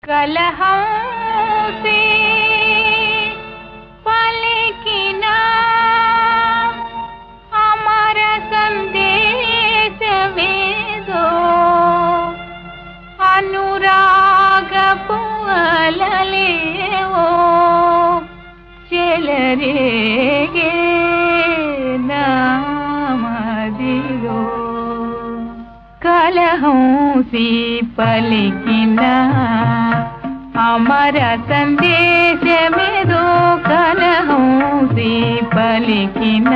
కలహంసి పలికిన అమర సందేశమేదో అనురాగపు అలలేవో చెలరేగే నామదిలో కలహంసి పలికిన అమర సందేశమేదో కలహంసి పలికిన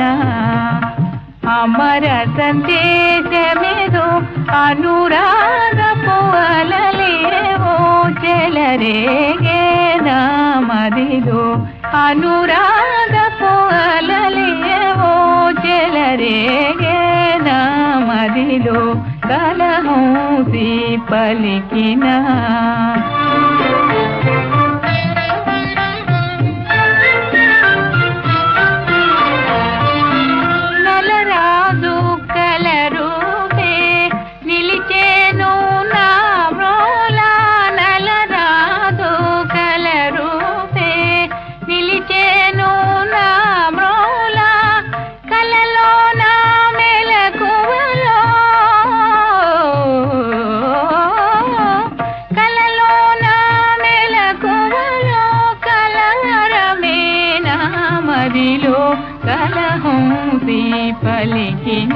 అమర సందేశమేదో అనురాగపు అలలేవో చెలరేగే నామదిలో అనురాగపు అలలేవో చెలరేగే నామదిలో కలహంసి పలికిన నలరాజు కలరూపే నిలిచేను నా మ్రోలా నలరాజు కలరూపే నిలిచేను నా మ్రోలా కలలో నా మెలకువలో కలలో నా మెలకువలో కలరమే నా మదిలో కలహంసి పలికిన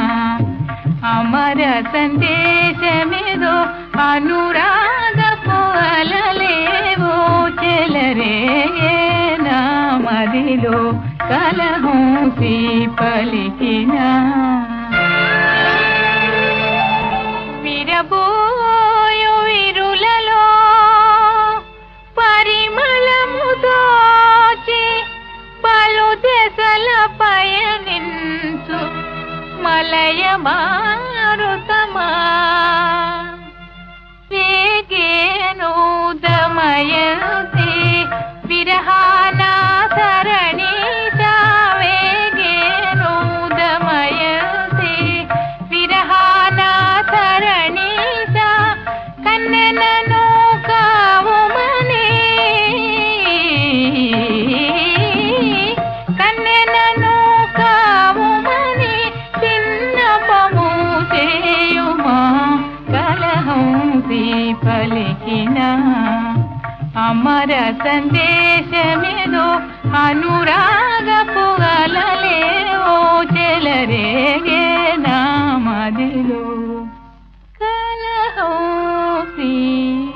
అమర సందేశమేదో అనురాగపు అలలేవో చెలరే నా మదిలో కలహంసి పలికిన విరబోయు విరులలో పరిమళము దోచి పలు దశల పయనించు మలయ మారుతమా వేగేనూదమయంతి విరహాన తరణి వేగేనూదమయంతి విరహాన తరణి కన్నెనను కావుమని కన్నెనను కావుమని చిన్నపము చేయుమా కలహంసి పలికిన అమర సందేశమేదో అనురాగపు అలలేవో చెలరేగే నామదిలో కలహంసి